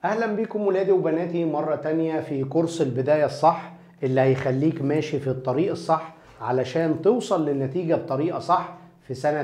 اهلا بيكم ولادي وبناتي مرة تانية في كورس البداية الصح اللي هيخليك ماشي في الطريق الصح علشان توصل للنتيجة بطريقة صح في سنة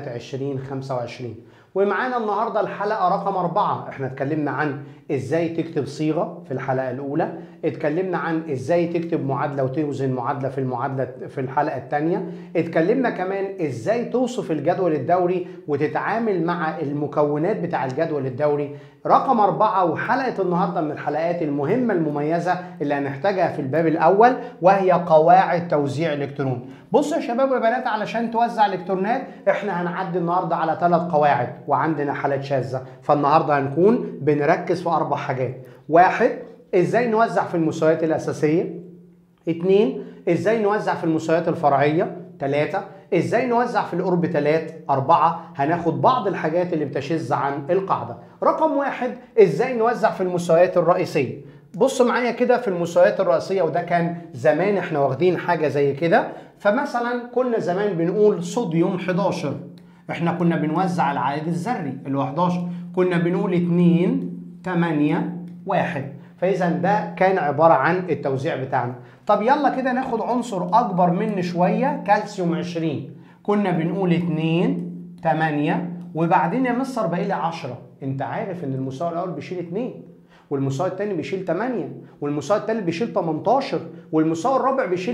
2025 ومعانا النهاردة الحلقة رقم أربعة احنا اتكلمنا عن ازاي تكتب صيغة في الحلقة الأولى اتكلمنا عن ازاي تكتب معادلة وتوزن معادلة في المعادلة في الحلقة الثانية اتكلمنا كمان ازاي توصف الجدول الدوري وتتعامل مع المكونات بتاع الجدول الدوري رقم أربعة وحلقة النهاردة من الحلقات المهمة المميزة اللي هنحتاجها في الباب الأول وهي قواعد توزيع الإلكترون بصوا يا شباب وبنات علشان توزع الإلكترونات احنا هنعدي النهاردة على ثلاث قواعد وعندنا حالات شاذة فالنهاردة هنكون بنركز في أربع حاجات واحد ازاي نوزع في المستويات الأساسية اتنين ازاي نوزع في المستويات الفرعية ثلاثة ازاي نوزع في الاوربيتالات أربعة هناخد بعض الحاجات اللي بتشذ عن القاعدة رقم واحد ازاي نوزع في المستويات الرئيسية بص معايا كده في المستويات الرئيسية وده كان زمان احنا واخدين حاجة زي كده فمثلا كنا زمان بنقول صوديوم 11 احنا كنا بنوزع العدد الذري اللي هو 11 كنا بنقول 2 8 1 فاذا ده كان عباره عن التوزيع بتاعنا طب يلا كده ناخد عنصر اكبر منه شويه كالسيوم 20 كنا بنقول 2 8 وبعدين يا مستر باقي لي 10 انت عارف ان المستوى الاول بيشيل 2 والمستوى الثاني بيشيل 8 والمستوى الثالث بيشيل 18 والمستوى الرابع بيشيل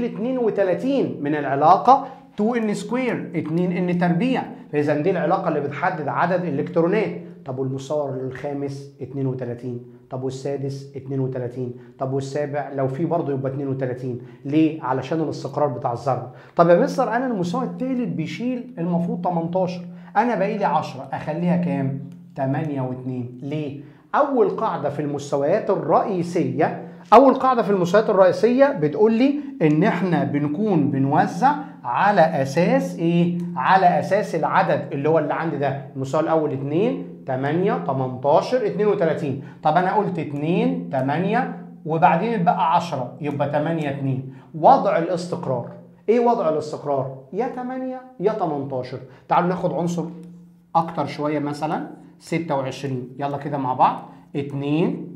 32 من العلاقه 2 ان سكوير 2 ان تربيع فاذا دي العلاقه اللي بتحدد عدد الالكترونات طب والمستوى الخامس 32 طب والسادس 32 طب والسابع لو في برضه يبقى 32 ليه علشان الاستقرار بتاع الذره طب يا مستر انا المستوى الثالث بيشيل المفروض 18 انا باقي لي 10 اخليها كام 8 و2 ليه اول قاعده في المستويات الرئيسيه اول قاعده في المستويات الرئيسيه بتقول لي ان احنا بنكون بنوزع على اساس ايه على اساس العدد اللي هو اللي عندي ده المستوى الاول 2 8 18 32 طب انا قلت 2 8 وبعدين اتبقى 10 يبقى 8 2 وضع الاستقرار ايه وضع الاستقرار يا 8 يا 18 تعالوا ناخد عنصر اكتر شويه مثلا 26 يلا كده مع بعض 2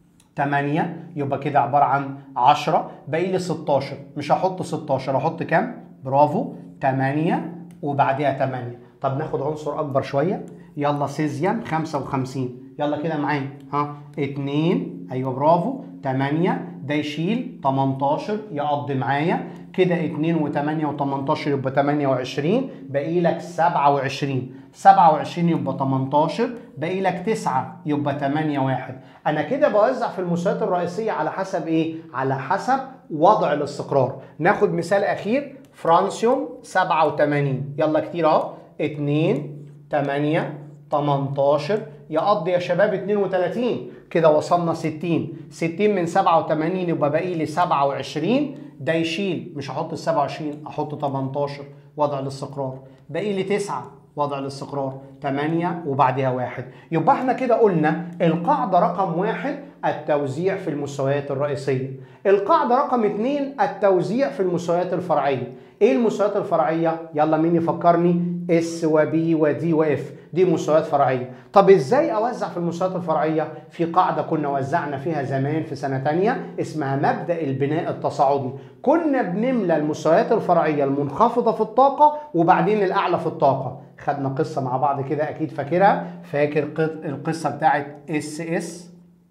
8 يبقى كده عباره عن 10 باقي لي 16 مش هحط 16 احط كام برافو 8 وبعديها 8 طب ناخد عنصر اكبر شويه يلا سيزيوم 55 يلا كده معايا ها 2 ايوه برافو 8 ده يشيل 18 يقضي معايا كده 2 و8 و18 يبقى 28 باقي لك 27 27 يبقى 18 باقي لك 9 يبقى 8 1 انا كده بوزع في المستويات الرئيسيه على حسب ايه على حسب وضع الاستقرار ناخد مثال اخير فرانسيوم 87 يلا كتير اهو 2 8 18 يقضي يا شباب 32 كده وصلنا 60 60 من 87 يبقى باقي لي 27 ده يشيل مش هحط ال 27 احط 18 وضع الاستقرار باقي لي 9 وضع الاستقرار 8 وبعدها واحد يبقى احنا كده قلنا القاعدة رقم واحد التوزيع في المستويات الرئيسية القاعدة رقم اتنين التوزيع في المستويات الفرعية ايه المستويات الفرعية يلا مين يفكرني اس وبي ودي واف دي مستويات فرعيه طب ازاي اوزع في المستويات الفرعيه في قاعده كنا وزعنا فيها زمان في سنه تانية اسمها مبدا البناء التصاعدي كنا بنملى المستويات الفرعيه المنخفضه في الطاقه وبعدين الاعلى في الطاقه خدنا قصه مع بعض كده اكيد فاكرها فاكر القصه بتاعت اس اس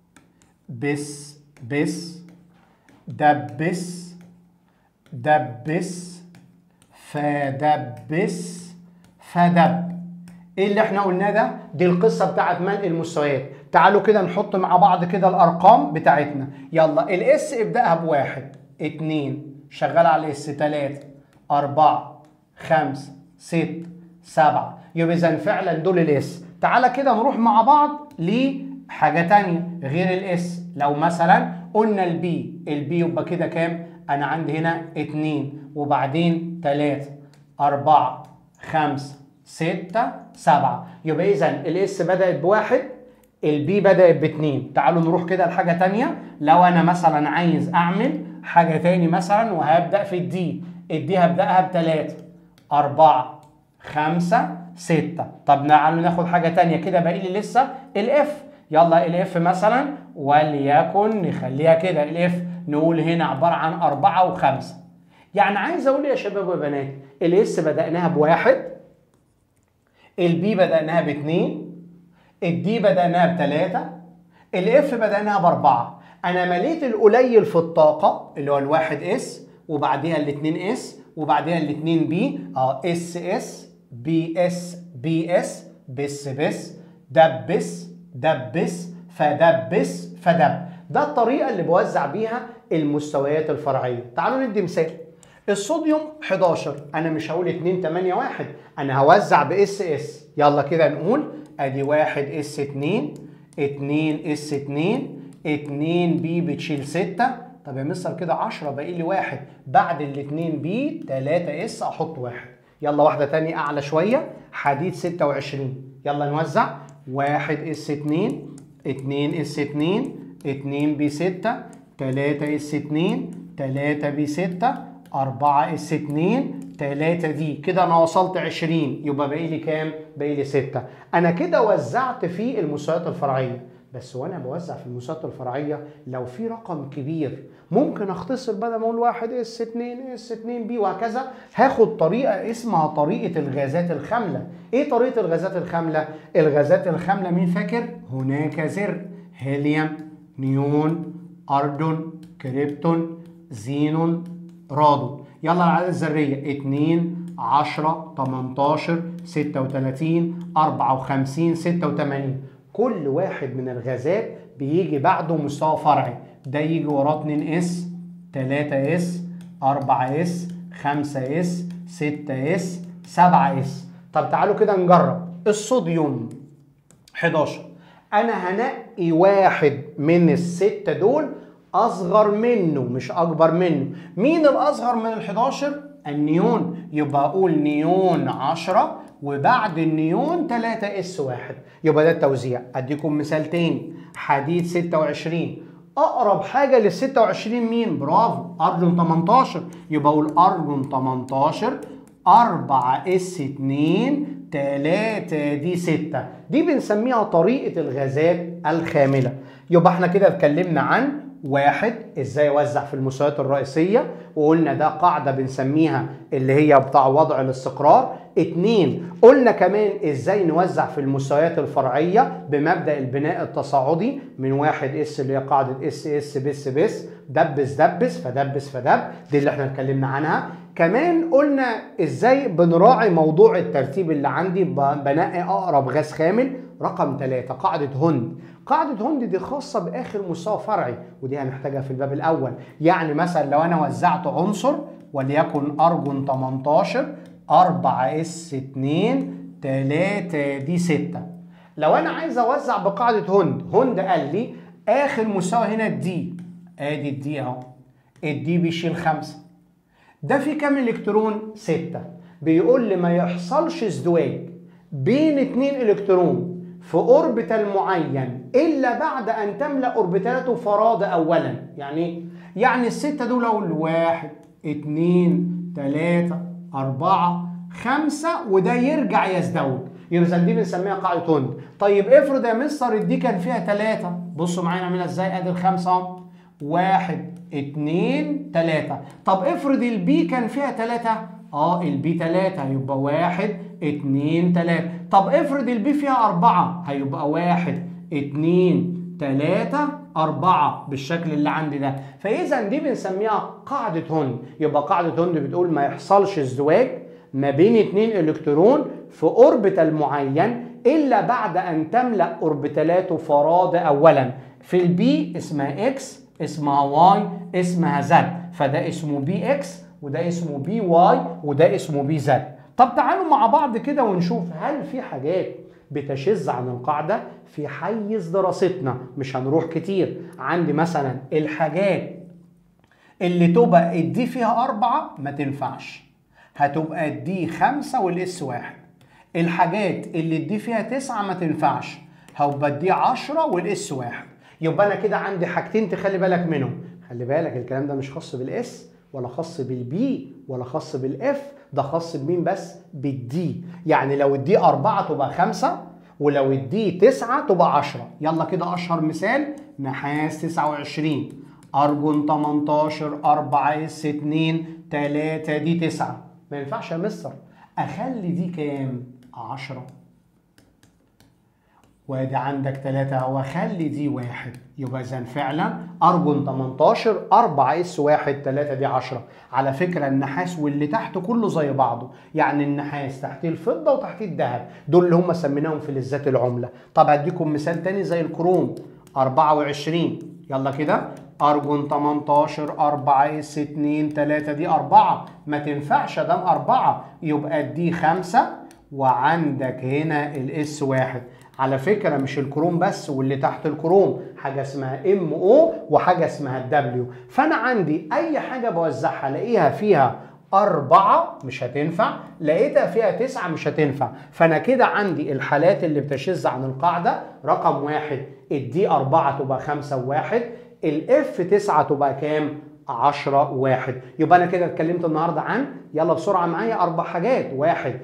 بس بس دبس دبس فدبس فدب ايه اللي احنا قلناه ده دي القصه بتاعت ملء المستويات تعالوا كده نحط مع بعض كده الارقام بتاعتنا يلا الاس ابداها بواحد اتنين شغال على الاس تلاته اربعه خمسه ست سبعه يبقى اذا فعلا دول الاس تعالى كده نروح مع بعض لحاجه تانية غير الاس لو مثلا قلنا البي البي يبقى كده كام انا عندي هنا اتنين وبعدين تلاته اربعه خمسة ستة سبعة يبقى إذا الإس بدأت بواحد البي بدأت باتنين تعالوا نروح كده لحاجة تانية لو أنا مثلا عايز أعمل حاجة تاني مثلا وهبدأ في الدي الدي هبدأها بتلاتة أربعة خمسة ستة طب تعالوا ناخد حاجة تانية كده باقي لي لسه الإف يلا الاف مثلا وليكن نخليها كده الاف نقول هنا عباره عن أربعة وخمسة يعني عايز اقول يا شباب وبنات الاس بدأناها بواحد البي بدأناها باتنين الدي بدأناها بتلاتة الاف بدأناها باربعة انا مليت القليل في الطاقة اللي هو الواحد اس وبعديها الاتنين اس وبعديها الاتنين بي اه اس اس بي اس بي اس بس بس دبس دبس فدبس فدب ده الطريقة اللي بوزع بيها المستويات الفرعية تعالوا ندي مثال الصوديوم 11 انا مش هقول 2 8 1 انا هوزع باس اس يلا كده نقول ادي 1 اس 2 2 اس 2 2 بي بتشيل 6 طب يا مستر كده 10 باقي لي واحد بعد الاثنين بي 3 اس احط واحد يلا واحده تانية اعلى شويه حديد 26 يلا نوزع 1 اس 2 2 اس 2 2 بي 6 3 اس 2 3 بي 6 4 اس 2 3 دي كده انا وصلت 20 يبقى باقي لي كام؟ باقي لي 6 انا كده وزعت في المستويات الفرعيه بس وانا بوزع في المستويات الفرعيه لو في رقم كبير ممكن اختصر بدل ما اقول 1 اس 2 اس 2 بي وهكذا هاخد طريقه اسمها طريقه الغازات الخامله ايه طريقه الغازات الخامله الغازات الخامله مين فاكر هناك زر هيليوم نيون اردون كريبتون زينون رادون يلا العدد الذريه 2 10 18 36 54 86 كل واحد من الغازات بيجي بعده مستوى فرعي ده يجي وراه 2 اس 3 اس 4 اس 5 اس 6 اس 7 اس طب تعالوا كده نجرب الصوديوم 11 انا هنقي واحد من الستة دول اصغر منه مش اكبر منه مين الاصغر من ال11 النيون يبقى اقول نيون 10 وبعد النيون 3 اس 1 يبقى ده التوزيع اديكم مثال تاني حديد 26 اقرب حاجه لل 26 مين برافو ارجون 18 يبقى اقول ارجون 18 4 اس 2 3 دي 6 دي بنسميها طريقه الغازات الخامله يبقى احنا كده اتكلمنا عن واحد ازاي اوزع في المستويات الرئيسيه وقلنا ده قاعده بنسميها اللي هي بتاع وضع الاستقرار اتنين قلنا كمان ازاي نوزع في المستويات الفرعيه بمبدا البناء التصاعدي من واحد اس اللي هي قاعده اس اس بس بس دبس دبس فدبس فدب دي اللي احنا اتكلمنا عنها كمان قلنا ازاي بنراعي موضوع الترتيب اللي عندي بنقي اقرب غاز خامل رقم ثلاثة قاعدة هند قاعدة هند دي خاصة بآخر مستوى فرعي ودي هنحتاجها في الباب الأول يعني مثلا لو أنا وزعت عنصر وليكن أرجون 18 4 اس 2 3 دي 6 لو أنا عايز أوزع بقاعدة هند هند قال لي آخر مستوى هنا الدي آدي الدي أهو الدي بيشيل خمسة ده في كام إلكترون؟ ستة بيقول لي ما يحصلش ازدواج بين اتنين إلكترون في اوربيتال معين الا بعد ان تملا اوربيتالاته فرادة اولا يعني يعني الستة دول اقول واحد اتنين تلاتة اربعة خمسة وده يرجع يزدوج يبقى دي بنسميها قاعدة هند طيب افرض يا مستر دي كان فيها تلاتة بصوا معايا نعملها ازاي ادي الخمسة اهو واحد اتنين تلاتة طب افرض البي كان فيها تلاتة اه البي تلاتة يبقى واحد اتنين تلاتة طب افرض البي فيها أربعة هيبقى واحد اتنين تلاتة أربعة بالشكل اللي عندي ده فإذا دي بنسميها قاعدة هند يبقى قاعدة هند بتقول ما يحصلش ازدواج ما بين اتنين إلكترون في أوربيتال معين إلا بعد أن تملأ أوربيتالاته فرادة أولا في البي اسمها إكس اسمها واي اسمها زد فده اسمه بي إكس وده اسمه بي واي وده اسمه بي زد طب تعالوا مع بعض كده ونشوف هل في حاجات بتشذ عن القاعدة في حيز دراستنا مش هنروح كتير عندي مثلا الحاجات اللي تبقى الدي فيها أربعة ما تنفعش هتبقى الدي خمسة والاس واحد الحاجات اللي الدي فيها تسعة ما تنفعش هيبقى الدي عشرة والاس واحد يبقى أنا كده عندي حاجتين تخلي بالك منهم خلي بالك الكلام ده مش خاص بالاس ولا خاص بالبي ولا خاص بالاف ده خاص بمين بس بالدي يعني لو الدي أربعة تبقى خمسة ولو الدي تسعة تبقى عشرة يلا كده أشهر مثال نحاس 29 أرجون 18 4 اس 2 3 دي 9 ما ينفعش يا مستر أخلي دي كام؟ 10 وادي عندك 3 اهو خلي دي واحد يبقى اذا فعلا ارجون 18 4 اس 1 3 دي 10 على فكره النحاس واللي تحت كله زي بعضه يعني النحاس تحتيه الفضه وتحتيه الذهب دول اللي هم سميناهم فلزات العمله طب هديكم مثال تاني زي الكروم 24 يلا كده ارجون 18 4 اس 2 3 دي 4 ما تنفعش دام 4 يبقى دي 5 وعندك هنا الاس واحد على فكره مش الكروم بس واللي تحت الكروم حاجه اسمها ام او وحاجه اسمها الدبليو فانا عندي اي حاجه بوزعها الاقيها فيها أربعة مش هتنفع لقيتها فيها تسعة مش هتنفع فأنا كده عندي الحالات اللي بتشذ عن القاعدة رقم واحد الدي أربعة تبقى خمسة وواحد الاف تسعة تبقى كام؟ 10 واحد يبقى انا كده اتكلمت النهارده عن يلا بسرعه معايا اربع حاجات واحد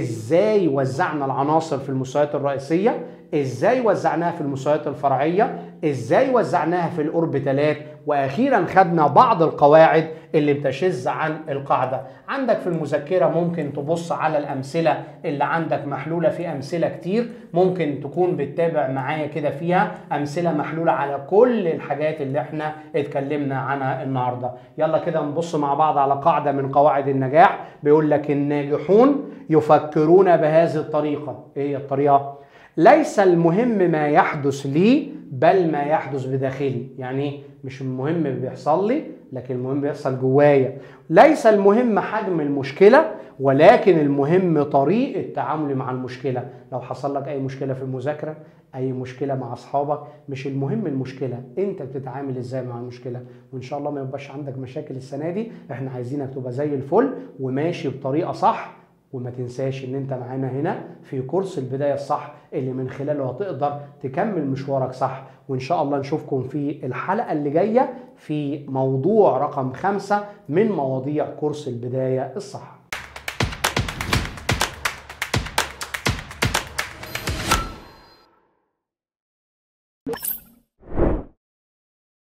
ازاي وزعنا العناصر في المستويات الرئيسيه ازاي وزعناها في المستويات الفرعيه ازاي وزعناها في الاوربيتالات واخيرا خدنا بعض القواعد اللي بتشذ عن القاعده عندك في المذكره ممكن تبص على الامثله اللي عندك محلوله في امثله كتير ممكن تكون بتتابع معايا كده فيها امثله محلوله على كل الحاجات اللي احنا اتكلمنا عنها النهارده يلا كده نبص مع بعض على قاعده من قواعد النجاح بيقول لك الناجحون يفكرون بهذه الطريقه ايه هي الطريقه ليس المهم ما يحدث لي بل ما يحدث بداخلي يعني مش المهم اللي بيحصل لي لكن المهم بيحصل جوايا ليس المهم حجم المشكلة ولكن المهم طريقة تعاملي مع المشكلة لو حصل لك أي مشكلة في المذاكرة أي مشكلة مع أصحابك مش المهم المشكلة أنت بتتعامل إزاي مع المشكلة وإن شاء الله ما يبقاش عندك مشاكل السنة دي إحنا عايزينك تبقى زي الفل وماشي بطريقة صح وما تنساش ان انت معانا هنا في كورس البداية الصح اللي من خلاله هتقدر تكمل مشوارك صح وان شاء الله نشوفكم في الحلقة اللي جاية في موضوع رقم خمسة من مواضيع كورس البداية الصح